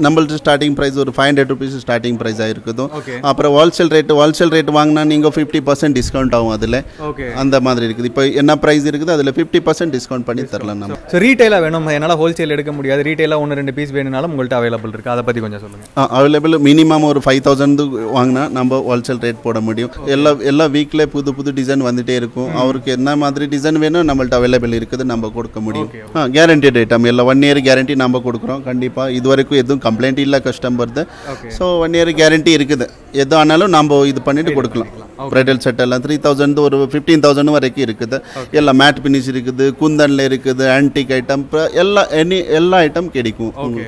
நம்மள்ட்ட starting price ஒரு five hundred rupees starting ப்ரைஸாக இருக்குது ஓகே அப்புறம் ஹோல்சேல் ரேட் ஹோல்சேல் ரேட் வாங்கினா நீங்கள் ஃபிஃப்டி பர்சன்ட் டிஸ்கவுண்ட் ஆகும் அதில் ஓகே அந்த மாதிரி இருக்குது இப்போ என்ன ப்ரைஸ் இருக்குது அதில் ஃபிஃப்டி பர்சன்ட் டிஸ்கவுண்ட் பண்ணி தரலாம் நம்ம ஸோ ரீட்டெயிலாக வேணும் என்னால் ஹோல்சேல் எடுக்க முடியாது ரீட்டெயிலாக ஒன்று ரெண்டு பீஸ் வேணும்னாலும் உங்கள்கிட்ட அவைலபிள் இருக்குது அதை பற்றி கொஞ்சம் சொல்லுங்கள் அவைலபிள் மினிமம் ஒரு ஃபைவ் தௌசண்ட் வாங்கினா நம்ம ஹோல்சேல் ரேட் போட முடியும் எல்லா எல்லா வீக்கில் புது புது டிசைன் வந்துட்டே இருக்கும் அவருக்கு என்ன மாதிரி டிசைன் வேணும் நம்மள்ட்ட அவைலபிள் இருக்குது நம்ம கொடுக்க முடியும் கேரண்டட் ஐட்டம் எல்லாம் ஒன் இயர் கேரண்டி நம்ம கொடுக்குறோம் கண்டிப்பாக இது வரைக்கும் எதுவும் கம்ப்ளைண்ட் இல்லை கஸ்டமர்து ஸோ ஒன் இயர் கேரண்டி இருக்குது எது ஆனாலும் நம்ம இது பண்ணிட்டு கொடுக்கலாம் பிரைடல் செட் எல்லாம் த்ரீ தௌசண்ட் ஒரு ஃபிஃப்டீன் தௌசண்ட் வரைக்கும் இருக்குது எல்லாம் மேட் பினிஷ் இருக்குது குந்தனில் இருக்குது ஆன்டிக் ஐட்டம் எல்லா எனி எல்லா ஐட்டம் கிடைக்கும் ஓகே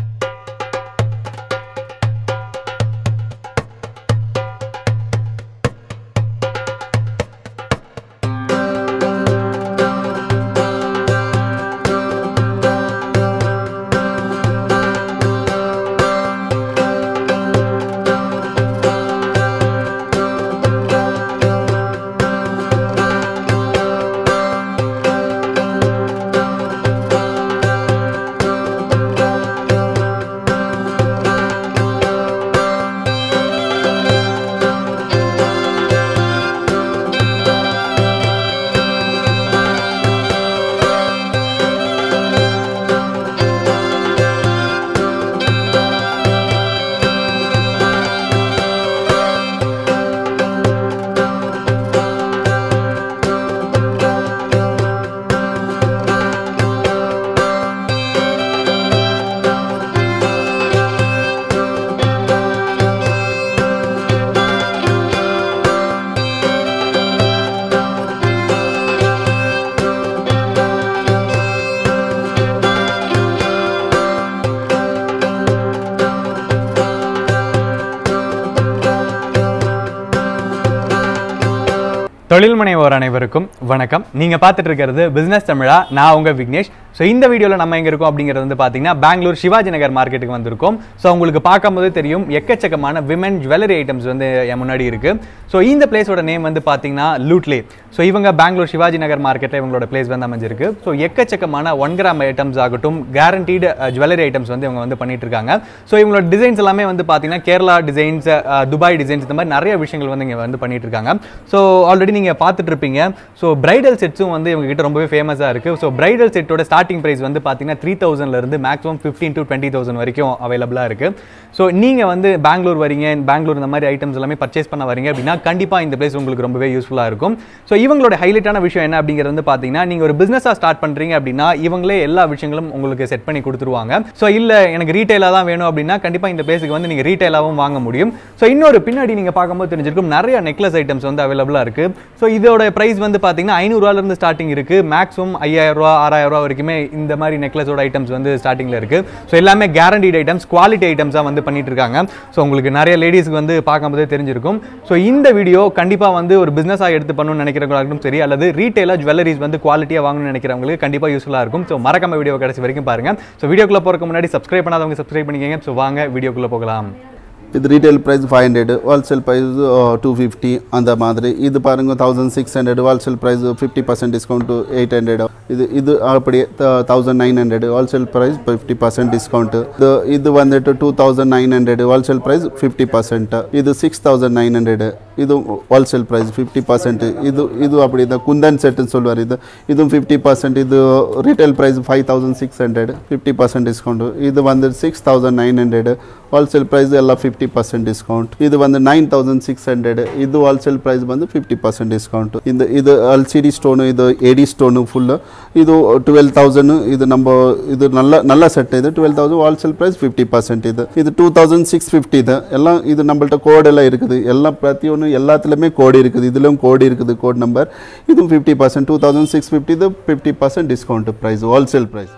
தொழில் முனைவோர் அனைவருக்கும் வணக்கம் நீங்கள் பார்த்துட்டு இருக்கிறது பிஸ்னஸ் தமிழா நான் உங்கள் விக்னேஷ் ஸோ இந்த வீடியோவில் நம்ம எங்கே இருக்கோம் அப்படிங்கிறது வந்து பார்த்தீங்கன்னா பெங்களூர் சிவாஜி நகர் மார்க்கெட்டுக்கு வந்திருக்கோம் ஸோ உங்களுக்கு பார்க்கும்போது தெரியும் எக்கச்சக்கமான விமன் ஜுவல்லரி ஐட்டம்ஸ் வந்து என் முன்னாடி இருக்குது ஸோ இந்த பிளேஸோட நேம் வந்து பார்த்தீங்கன்னா லூட்லே ஸோ இவங்க பெங்களூர் சிவாஜி நகர் மார்க்கெட்டில் இவங்களோட பிளேஸ் வந்து அமைஞ்சிருக்கு ஸோ எக்கச்சக்கமான ஒன் கிராம் ஐட்டம்ஸ் ஆகட்டும் கேரண்டீடு ஜுவல்லரி ஐட்டம்ஸ் வந்து இவங்க வந்து பண்ணிட்டு இருக்காங்க ஸோ இவங்களோட டிசைன்ஸ் எல்லாமே வந்து பார்த்தீங்கன்னா கேரளா டிசைன்ஸ் துபாய் டிசைன்ஸ் இந்த மாதிரி நிறைய விஷயங்கள் வந்து இங்கே வந்து பண்ணிட்டு இருக்காங்க ஸோ ஆல்ரெடி நீங்கள் பார்த்துட்டு இருப்பீங்க ஸோ பிரைடல் செட்ஸும் வந்து இவங்க கிட்ட ரொம்பவே ஃபேமஸாக இருக்குது ஸோ பிரைடல் செட்டோட ஸ்டார்டிங் ப்ரைஸ் வந்து பார்த்தீங்கன்னா த்ரீ தௌசண்ட்லேருந்து maximum fifteen to twenty thousand வரைக்கும் அவைலபிளாக இருக்குது ஸோ நீங்கள் வந்து பெங்களூர் வரீங்க பெங்களூர் இந்த மாதிரி ஐட்டம்ஸ் எல்லாமே பர்ச்சேஸ் பண்ண வரீங்க அப்படின்னா கண்டிப்பாக இந்த பிளேஸ் உங்களுக்கு ரொம்பவே யூஸ்ஃபுல்லாக இருக்கும் ஸோ இவங்களோட ஹைலைட்டான விஷயம் என்ன அப்படிங்கிறது வந்து பார்த்தீங்கன்னா நீங்கள் ஒரு பிஸ்னஸாக ஸ்டார்ட் பண்ணுறீங்க அப்படின்னா இவங்களே எல்லா விஷயங்களும் உங்களுக்கு செட் பண்ணி கொடுத்துருவாங்க ஸோ இல்லை எனக்கு ரீட்டைலாக தான் வேணும் அப்படின்னா கண்டிப்பாக இந்த பிளேஸுக்கு வந்து நீங்கள் ரீட்டைலாகவும் வாங்க முடியும் ஸோ இன்னொரு பின்னாடி நீங்கள் பார்க்கும்போது தெரிஞ்சிருக்கும் நிறைய நெக்லஸ் ஐட்டம்ஸ் வந்து அவைலபிளாக இருக்குது ஸோ இதோட ப்ரைஸ் வந்து பார்த்தீங்கன்னா ஐநூறுரூவாலேருந்து ஸ்டார்டிங் இருக்குது மேக்ஸிமம் ஐயாயிரம் ரூபா ஆறாயிரம் ரூபா வரைக்குமே இந்த மாதிரி நெக்லஸோட ஐட்டம்ஸ் வந்து ஸ்டார்டிங்கில் இருக்குது ஸோ எல்லாமே கேரண்டீட் ஐட்டம்ஸ் குவாலிட்டி ஐட்டம்ஸாக வந்து பண்ணிட்டு இருக்காங்க ஸோ உங்களுக்கு நிறைய லேடிஸ்க்கு வந்து பார்க்கும்போதே தெரிஞ்சிருக்கும் ஸோ இந்த வீடியோ கண்டிப்பாக வந்து ஒரு பிஸ்னஸாக எடுத்து பண்ணணும்னு நினைக்கிறவங்களுக்கும் சரி அல்லது ரீட்டைலாக ஜுவல்லரிஸ் வந்து குவாலிட்டியாக வாங்கணும்னு நினைக்கிறவங்களுக்கு கண்டிப்பாக யூஸ்ஃபுல்லாக இருக்கும் ஸோ மறக்காம வீடியோ கடைசி வரைக்கும் பாருங்க ஸோ வீடியோக்குள்ளே போகிறதுக்கு முன்னாடி சப்ஸ்கிரைப் பண்ணாதவங்க சப்ஸ்கிரைப் பண்ணிக்கங்க ஸோ வாங்க வீடியோக்குள்ளே போகலாம் இது retail price five hundred wholesale price two fifty அந்த மாதிரி இது பாருங்க thousand six hundred wholesale price fifty percent discount to eight hundred இது இது அப்படியே thousand nine hundred wholesale price fifty percent discount இது இது வந்துட்டு two thousand nine hundred wholesale price fifty percent இது சிக்ஸ் தௌசண்ட் நைன் ஹண்ட்ரட் இது wholesale price fifty percent இது இது அப்படி தான் குந்தன் செட்டுன்னு சொல்லுவார் இது இதுவும் ஃபிஃப்டி பர்சன்ட் இது retail price five thousand six hundred fifty percent discount இது வந்து six thousand nine hundred wholesale price எல்லாம் ஃபிஃப்டி பர்சன்ட் டிஸ்கவுண்ட் இது வந்து நைன் தௌசண்ட் சிக்ஸ் ஹண்ட்ரட் இது ஹோல்சேல் ப்ரைஸ் வந்து ஃபிஃப்டி பர்சன்ட் டிஸ்கவுண்ட் இந்த இது எல்சிடி ஸ்டோனு இது ஏடி ஸ்டோனு ஃபுல்லு இது டுவெல் தௌசண்ட் இது நம்ம இது நல்ல நல்ல செட் இது twelve thousand wholesale price fifty percent இது இது டூ தௌசண்ட் சிக்ஸ் ஃபிஃப்டி இது எல்லாம் இது நம்மள்ட்ட கோட் எல்லாம் இருக்குது எல்லாம் பிரதி ஒன்று எல்லாத்துலேயுமே கோடு இருக்குது இதுலேயும் கோடு இருக்குது கோட் நம்பர் இதுவும் fifty percent two thousand six fifty இது fifty percent discount price wholesale price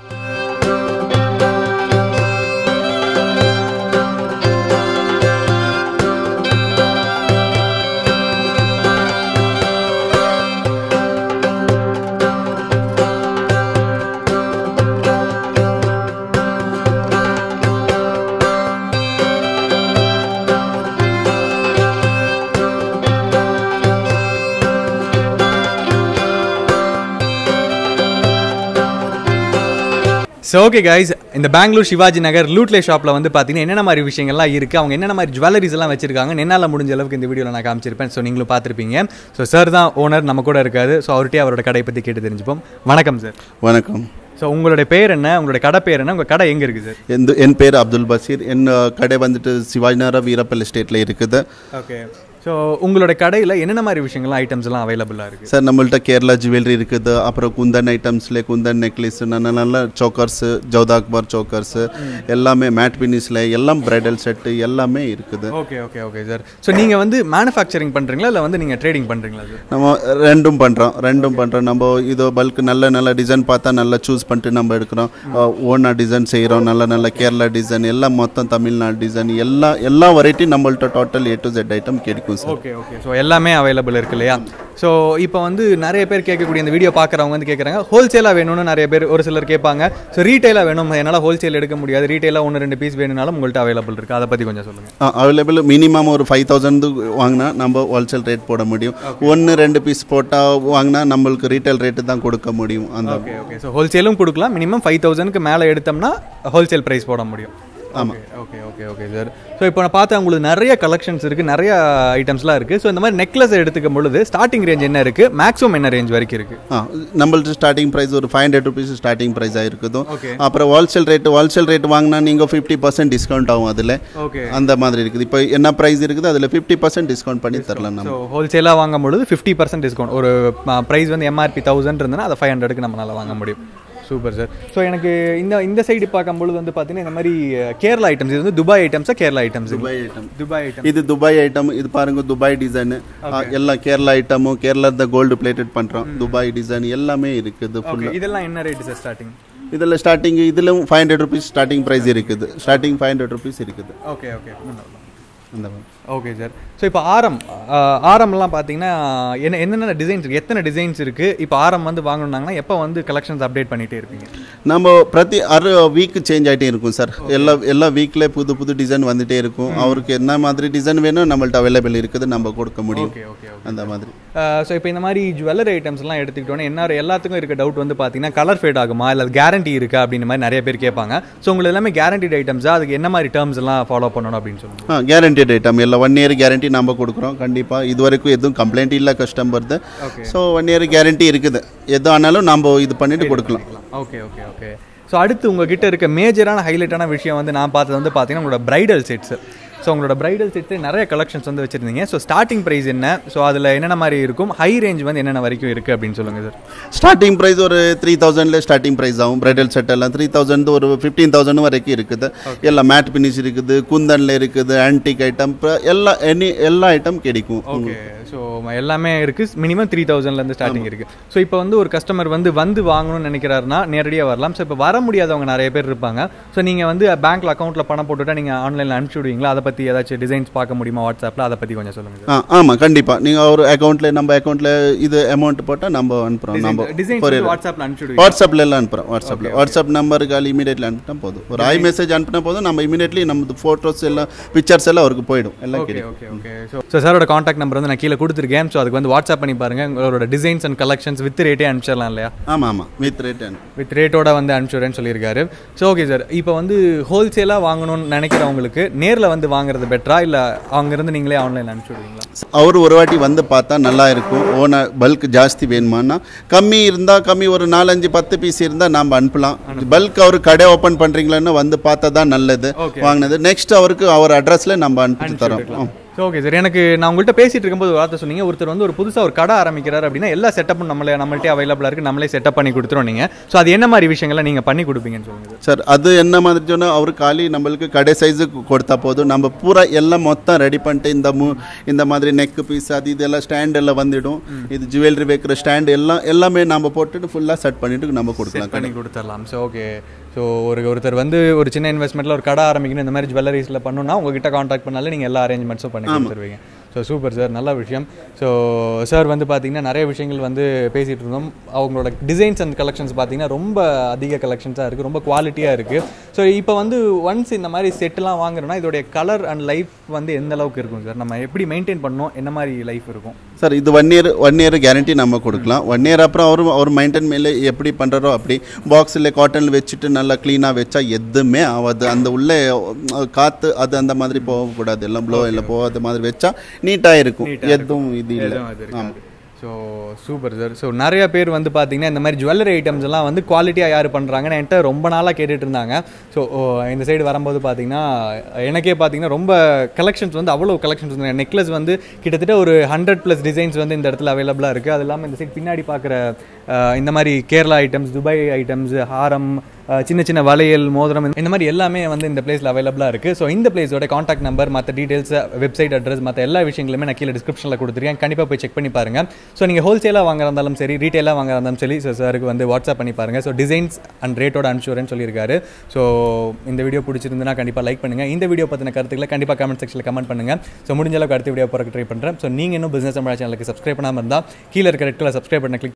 so okay guys இந்த பெங்களூர் சிவாஜி நகர் லூட்லே ஷாப்பில் வந்து பார்த்தீங்கன்னா என்னென்ன மாதிரி விஷயங்கள்லாம் இருக்குது அவங்க என்னென்ன மாதிரி ஜுவல்லரிஸ் எல்லாம் வச்சிருக்காங்க என்னால் முடிஞ்ச அளவுக்கு இந்த வீடியோவில் நான் காமிச்சிருப்பேன் ஸோ நீங்களும் பார்த்துருப்பீங்க ஸோ சார் தான் ஓனர் நம்ம கூட இருக்காரு ஸோ அவர்கிட்டயே அவரோட கடையை பற்றி கேட்டு தெரிஞ்சுப்போம் வணக்கம் சார் வணக்கம் ஸோ உங்களுடைய பேர் என்ன உங்களுடைய கடை பேர் என்ன உங்கள் கடை எங்கே இருக்குது சார் எந்த என் பேர் அப்துல் பஷீர் என் அஹ், கடை வந்துட்டு சிவாஜிநகர வீரப்பல் எஸ்டேட்டில் இருக்குது ஓகே ஸோ உங்களுடைய கடையில் என்னென்ன மாதிரி விஷயங்கள்லாம் ஐட்டம்ஸ் எல்லாம் அவைலபிளாக இருக்குது சார் நம்மள்ட்ட கேரளா ஜுவல்லரி இருக்குது அப்புறம் குந்தன் ஐட்டம்ஸில் குந்தன் நெக்லஸ் நல்ல நல்ல சோக்கர்ஸு ஜவுதா அக்பர் சோக்கர்ஸு எல்லாமே மேட் பினிஸில் எல்லாம் பிரைடல் செட்டு எல்லாமே இருக்குது okay okay okay sir so நீங்கள் வந்து மேனுஃபேக்சரிங் பண்ணுறீங்களா இல்லை வந்து நீங்கள் ட்ரேடிங் பண்ணுறீங்களா சார் நம்ம ரெண்டும் பண்ணுறோம் ரெண்டும் பண்ணுறோம் நம்ம இது பல்க் நல்ல நல்ல டிசைன் பார்த்தா நல்லா சூஸ் பண்ணிட்டு நம்ம எடுக்கிறோம் ஓனாக டிசைன் செய்கிறோம் நல்ல நல்ல கேரளா டிசைன் எல்லாம் மொத்தம் தமிழ்நாடு டிசைன் எல்லா எல்லா வெரைட்டி நம்மள்ட்ட total A to Z item கிடைக்கும் சார் ஓகே ஓகே ஸோ எல்லாமே அவைலபிள் இருக்கு இல்லையா ஸோ இப்போ வந்து நிறைய பேர் கேட்கக்கூடிய இந்த வீடியோ பார்க்குறவங்க வந்து கேட்குறாங்க ஹோல்சேலாக வேணும்னு நிறைய பேர் ஒரு சிலர் கேட்பாங்க ஸோ ரீட்டைலாக வேணும் என்னால் ஹோல்சேல் எடுக்க முடியாது ரீட்டைலாக ஒன்று ரெண்டு பீஸ் வேணும்னாலும் உங்கள்கிட்ட அவைலபிள் இருக்குது அதை பற்றி கொஞ்சம் சொல்லுங்கள் அவைலபிள் மினிமம் ஒரு ஃபைவ் தௌசண்ட் வாங்கினா நம்ம ஹோல்சேல் ரேட் போட முடியும் ஒன்று ரெண்டு பீஸ் போட்டால் வாங்கினா நம்மளுக்கு ரீட்டைல் ரேட்டு தான் கொடுக்க முடியும் அந்த ஓகே ஓகே ஸோ ஹோல்சேலும் கொடுக்கலாம் மினிமம் ஃபைவ் தௌசண்ட்க்கு மேலே எடுத்தோம்னா ஹோல்சேல் ப்ரைஸ் போட முடியும் ஆமாம் okay okay okay sir so இப்போ நான் பார்த்தேன் உங்களுக்கு நிறைய கலெக்ஷன்ஸ் இருக்குது நிறைய ஐட்டம்ஸ்லாம் இருக்குது ஸோ இந்த மாதிரி நெக்லஸ் எடுத்துக்கும் பொழுது ஸ்டார்டிங் ரேஞ்ச் என்ன இருக்குது மேக்ஸிமம் என்ன ரேஞ்ச் வரைக்கும் இருக்குது ஆ நம்மள்ட்ட ஸ்டார்டிங் ப்ரைஸ் ஒரு ஃபைவ் ஹண்ட்ரட் ருபீஸ் ஸ்டார்டிங் ப்ரைஸாக இருக்குது ஓகே அப்புறம் ஹோல்சேல் ரேட்டு ஹோல்சேல் ரேட் வாங்கினா நீங்கள் ஃபிஃப்டி பர்சன்ட் டிஸ்கவுண்ட் ஆகும் அதில் ஓகே அந்த மாதிரி இருக்குது இப்போ என்ன ப்ரைஸ் இருக்குது அதில் ஃபிஃப்டி பர்சன்ட் டிஸ்கவுண்ட் பண்ணி தரலாம் நம்ம ஸோ ஹோல்சேலாக வாங்கும் பொழுது ஃபிஃப்டி பர்சன்ட் டிஸ்கவுண்ட் ஒரு ப்ரைஸ் வந்து எம்ஆர்பி தௌசண்ட் இருந்ததுன்னா அதை ஃபைவ் ஹண்ட்ரடுக்கு நம்மளால் வாங்க முடியும் சூப்பர் சார் ஸோ எனக்கு இந்த இந்த சைடு பார்க்கும்பொழுது வந்து பார்த்தீங்கன்னா இந்த மாதிரி அஹ், கேரளா ஐட்டம்ஸ் இது வந்து துபாய் ஐட்டம்ஸா Kerala items Dubai item Dubai item இது துபாய் ஐட்டம் இது பாருங்க துபாய் டிசைன் எல்லாம் கேரளா ஐட்டமும் கேரளா தான் கோல்டு பிளேட்டட் பண்ணுறோம் துபாய் டிசைன் எல்லாமே இருக்குது ஓகே இதெல்லாம் என்ன ரேட் சார் ஸ்டார்டிங் இதில் ஸ்டார்டிங் இதிலும் five hundred rupees starting price இருக்குது ஸ்டார்டிங் ஃபைவ் ஹண்ட்ரட் ருபீஸ் இருக்குது ஓகே ஓகே அந்த மாதிரி ஓகே சார் ஸோ இப்போ ஆரம் அஹ், ஆரம்லாம் பார்த்தீங்கன்னா என்ன என்னென்ன டிசைன்ஸ் இருக்குது எத்தனை டிசைன்ஸ் இருக்குது இப்போ ஆரம் வந்து வாங்கணுன்னாங்கன்னா எப்போ வந்து கலெக்ஷன்ஸ் அப்டேட் பண்ணிகிட்டே இருப்பீங்க நம்ம பிரதி அரை வீக் சேஞ்ச் ஆகிட்டே இருக்கும் சார் எல்லா எல்லா வீக்கில் புது புது டிசைன் வந்துட்டே இருக்கும் அவருக்கு என்ன மாதிரி டிசைன் வேணும் நம்மள்ட்ட அவைலபிள் இருக்குது நம்ம கொடுக்க முடியும் ஓகே ஓகே ஓகே அந்த மாதிரி ஸோ இப்போ இந்த மாதிரி ஜுவல்லரி ஐட்டம்ஸ்லாம் எடுத்துக்கிட்டோன்னே என்ன எல்லாத்துக்கும் இருக்க டவுட் வந்து பார்த்தீங்கன்னா கலர் ஃபேட் ஆகுமா இல்லை கேரண்டி இருக்கா அப்படின்ற மாதிரி நிறைய பேர் கேட்பாங்க ஸோ உங்களுக்கு எல்லாமே கேரண்டிட் ஐட்டம்ஸா அதுக்கு என்ன மாதிரி டேர்ம்ஸ் எல்லாம் ஃபாலோ பண்ணணும் அப்படின்னு சொல்லுங்க ஆ கேரண்டட் ஐட்டம் எல்லாம் ஒன் இயர் கேரண்டி நம்ம கொடுக்குறோம் கண்டிப்பாக இது வரைக்கும் எதுவும் கம்ப்ளைண்ட் இல்லை கஸ்டமர்து okay so one year guarantee இருக்குது எது ஆனாலும் நம்ம இது பண்ணிட்டு கொடுக்கலாம் ஓகே ஓகே ஓகே ஸோ அடுத்து உங்ககிட்ட இருக்க மேஜரான ஹைலைட்டான விஷயம் வந்து நான் பார்த்தது வந்து பார்த்தீங்கன்னா உங்களோட பிரைடல் செட்ஸ் ஸோ உங்களோட பிரைடல் செட்ஸ் நிறைய கலெக்ஷன்ஸ் வந்து வச்சிருந்தீங்க ஸோ ஸ்டார்டிங் ப்ரைஸ் என்ன ஸோ அதில் என்னென்ன மாதிரி இருக்கும் ஹை ரேஞ்ச் வந்து என்னென்ன வரைக்கும் இருக்குது அப்படின்னு சொல்லுங்கள் சார் ஸ்டார்டிங் ப்ரைஸ் ஒரு த்ரீ தௌசண்ட்ல ஸ்டார்டிங் ப்ரைஸ் ஆகும் பிரைடல் செட் எல்லாம் த்ரீ தௌசண்ட் ஒரு ஃபிஃப்டீன் தௌசண்ட் வரைக்கும் இருக்குது எல்லாம் மேட் பினிஷ் இருக்குது குந்தன்ல இருக்குது ஆன்டிக் ஐட்டம் எல்லா எனி எல்லா ஐட்டம் கிடைக்கும் ஓகே ஸோ எல்லாமே இருக்குது மினிமம் த்ரீ தௌசண்ட்லேருந்து ஸ்டார்டிங் இருக்குது ஸோ இப்போ வந்து ஒரு கஸ்டமர் வந்து வந்து வாங்கணும்னு நினைக்கிறாருன்னா நேரடியாக வரலாம் ஸோ இப்போ வர முடியாதவங்க நிறைய பேர் இருப்பாங்க ஸோ நீங்கள் வந்து பேங்க்கில் அக்கௌண்ட்டில் பணம் போட்டுட்டா நீங்கள் ஆன்லைனில் அனுப்பிச்சி விடுவீங்களா அதை பற்றி ஏதாச்சும் டிசைன்ஸ் பார்க்க முடியுமா வாட்ஸ்அப்பில் அதை பற்றி கொஞ்சம் சொல்லுங்கள் சார் ஆ ஆமாம் கண்டிப்பாக நீங்கள் ஒரு அக்கௌண்ட்டில் நம்ம அக்கௌண்ட்டில் இது அமௌண்ட் போட்டால் நம்ம அனுப்புகிறோம் நம்ம டிசைன்ஸ் வந்து வாட்ஸ்அப்பில் அனுப்பிச்சி விடுவீங்க வாட்ஸ்அப்பில் எல்லாம் அனுப்புகிறோம் வாட்ஸ்அப்பில் வாட்ஸ்அப் நம்பருக்கு ஆள் இமீடியட்லி அனுப்பினா போதும் ஒரு ஐ மெசேஜ் அனுப்பினா போதும் நம்ம இமீடியட்லி நம்ம ஃபோட்டோஸ் எல்லாம் பிக்சர்ஸ் எல்லாம் அவருக்கு போயிடும் எல்லாம் ஓகே கிடைக்கும் ஓகே ஓகே ஸோ ஸோ சாரோட காண்டாக்ட் நம்பர் வந்து நான் கீழே கொடுத்துருக்கேன் ஸோ அதுக்கு வந்து வாட்ஸ்அப் பண்ணி பாருங்க உங்களோட டிசைன்ஸ் அண்ட் கலெக்ஷன்ஸ் வித் ரேட்டே அனுப்பிச்சிடலாம் இல்லையா ஆமாம் ஆமாம் வித் ரேட் அனுப்பு வித் ரேட்டோட வந்து அனுப்பிச்சுடுறேன்னு சொல்லியிருக்காரு ஸோ ஓகே சார் இப்போ வந்து ஹோல்சேலாக வாங்கணும்னு நினைக்கிறவங்களுக்கு நேரில் வந்து வாங்குறது பெட்டரா இல்லை அங்கேருந்து நீங்களே ஆன்லைனில் அனுப்பிச்சி விடுவீங்களா அவர் ஒரு வாட்டி வந்து பார்த்தா நல்லா இருக்கும் ஓன பல்க் ஜாஸ்தி வேணுமான்னா கம்மி இருந்தால் கம்மி ஒரு நாலஞ்சு பத்து பீஸ் இருந்தால் நாம் அனுப்பலாம் பல்க் அவர் கடை ஓப்பன் பண்ணுறீங்களான்னு வந்து பார்த்தா தான் நல்லது Okay. வாங்கினது நெக்ஸ்ட் அவருக்கு அவர் அட்ரஸில் நம்ம அனுப்பிச்சு தரோம் ஆ. ஸோ ஓகே சார் எனக்கு நான் உங்கள்கிட்ட பேசிட்டு இருக்கும்போது ஒரு வார்த்தை சொன்னீங்க ஒருத்தர் வந்து ஒரு புதுசாக ஒரு கடை ஆரம்பிக்கிறார் அப்படின்னா எல்லா செட்டப்பும் நம்மளே நம்மள்ட்டே அவைலபிளாக இருக்குது நம்மளே செட்டப் பண்ணி கொடுத்துருவோம் நீங்கள் ஸோ அது என்ன மாதிரி விஷயங்கள்லாம் நீங்கள் பண்ணி கொடுப்பீங்கன்னு சொல்லுங்க சார் சார் அது என்ன மாதிரி சொன்னால் அவர் காலி நம்மளுக்கு கடை சைஸுக்கு கொடுத்தா போதும் நம்ம பூரா எல்லாம் மொத்தம் ரெடி பண்ணிட்டு இந்த மூ இந்த மாதிரி நெக் பீஸ் அது இதெல்லாம் ஸ்டாண்ட் எல்லாம் வந்துடும் இது ஜுவல்லரி வைக்கிற ஸ்டாண்ட் எல்லாம் எல்லாமே நம்ம போட்டுட்டு ஃபுல்லாக செட் பண்ணிட்டு நம்ம கொடுக்கலாம் பண்ணி கொடுத்துடலாம் ஸோ ஓகே ஸோ ஒரு ஒருத்தர் வந்து ஒரு சின்ன இன்வெஸ்ட்மெண்ட்டில் ஒரு கடை ஆரம்பிக்கணும் இந்த மாதிரி ஜுவல்லரிஸில் பண்ணணும்னா உங்ககிட்ட காண்டாக்ட் பண்ணாலே நீங்கள் எல்லா அரேஞ்ச்மெண்ட்ஸும் பண்ணி கொடுத்துருவீங்க ஸோ சூப்பர் சார் நல்ல விஷயம் ஸோ சார் வந்து பார்த்தீங்கன்னா நிறைய விஷயங்கள் வந்து பேசிகிட்டு இருந்தோம் அவங்களோட டிசைன்ஸ் அண்ட் கலெக்ஷன்ஸ் பார்த்தீங்கன்னா ரொம்ப அதிக கலெக்ஷன்ஸாக இருக்குது ரொம்ப குவாலிட்டியாக இருக்குது ஸோ இப்போ வந்து ஒன்ஸ் இந்த மாதிரி செட்டெலாம் வாங்குறோன்னா இதோடைய கலர் அண்ட் லைஃப் வந்து எந்த அளவுக்கு இருக்கும் சார் நம்ம எப்படி மெயின்டைன் பண்ணணும் என்ன மாதிரி லைஃப் இருக்கும் சார் இது one year one year guarantee நம்ம கொடுக்கலாம் ஒன் இயர் அப்புறம் அவர் அவர் மெயின்டைன் மேலே எப்படி பண்ணுறோ அப்படி பாக்ஸில் காட்டன் வச்சுட்டு நல்லா க்ளீனாக வச்சா எதுவுமே ஆகாது அந்த உள்ளே அஹ், காற்று அது அந்த மாதிரி போகக்கூடாது எல்லாம் ப்ளோ இல்லை போகாத மாதிரி வச்சா நீட்டாக இருக்கும் எதுவும் இது இல்லை ஆமாம் ஸோ சூப்பர் சார் ஸோ நிறைய பேர் வந்து பார்த்தீங்கன்னா இந்த மாதிரி ஜுவல்லரி ஐட்டம்ஸ் எல்லாம் வந்து குவாலிட்டியாக யார் பண்ணுறாங்கன்னு என்கிட்ட ரொம்ப நாளாக கேட்டுட்டு இருந்தாங்க ஸோ இந்த சைடு வரும்போது பார்த்தீங்கன்னா எனக்கே பார்த்தீங்கன்னா ரொம்ப கலெக்ஷன்ஸ் வந்து அவ்வளோ கலெக்ஷன்ஸ் வந்து நெக்லஸ் வந்து கிட்டத்தட்ட ஒரு ஹண்ட்ரட் ப்ளஸ் டிசைன்ஸ் வந்து இந்த இடத்துல அவைலபிளாக இருக்குது அது இல்லாமல் இந்த சைடு பின்னாடி பார்க்குற இந்த மாதிரி கேரளா ஐட்டம்ஸ் துபாய் ஐட்டம்ஸ் ஹாரம் அஹ், சின்ன சின்ன வளையல் மோதிரம் இந்த மாதிரி எல்லாமே வந்து இந்த பிளேஸில் அவைலபிளாக இருக்குது ஸோ இந்த பிளேஸோட காண்டாக்ட் நம்பர் மற்ற டீடைல்ஸ் வெப்சைட் அட்ரஸ் மற்ற எல்லா விஷயங்களுமே நான் கீழே டிஸ்கிரிப்ஷனில் கொடுத்துருக்கேன் கண்டிப்பாக போய் செக் பண்ணி பாருங்க ஸோ நீங்கள் ஹோல்சேலாக வாங்க இருந்தாலும் சரி ரீட்டெயிலாக வாங்க இருந்தாலும் சரி ஸோ சாருக்கு வந்து வாட்ஸ்அப் பண்ணி பாருங்க ஸோ டிசைன்ஸ் அண்ட் ரேட்டோட அனுப்பிச்சுறேன்னு சொல்லியிருக்காரு ஸோ இந்த வீடியோ பிடிச்சிருந்துன்னா கண்டிப்பாக லைக் பண்ணுங்கள் இந்த வீடியோ பற்றின கருத்துக்களை கண்டிப்பாக கமெண்ட் செக்ஷனில் கமெண்ட் பண்ணுங்கள் ஸோ முடிஞ்ச அளவுக்கு அடுத்த வீடியோ போகிறக்கு ட்ரை பண்ணுறேன் ஸோ நீங்கள் இன்னும் பிஸ்னஸ் தமிழ் சேனலுக்கு சப்ஸ்கிரைப் பண்ணாமல் இருந்தால் கீழே இருக்க ரெட்டில் சப்ஸ்கிரைப் பண்ண கிளிக்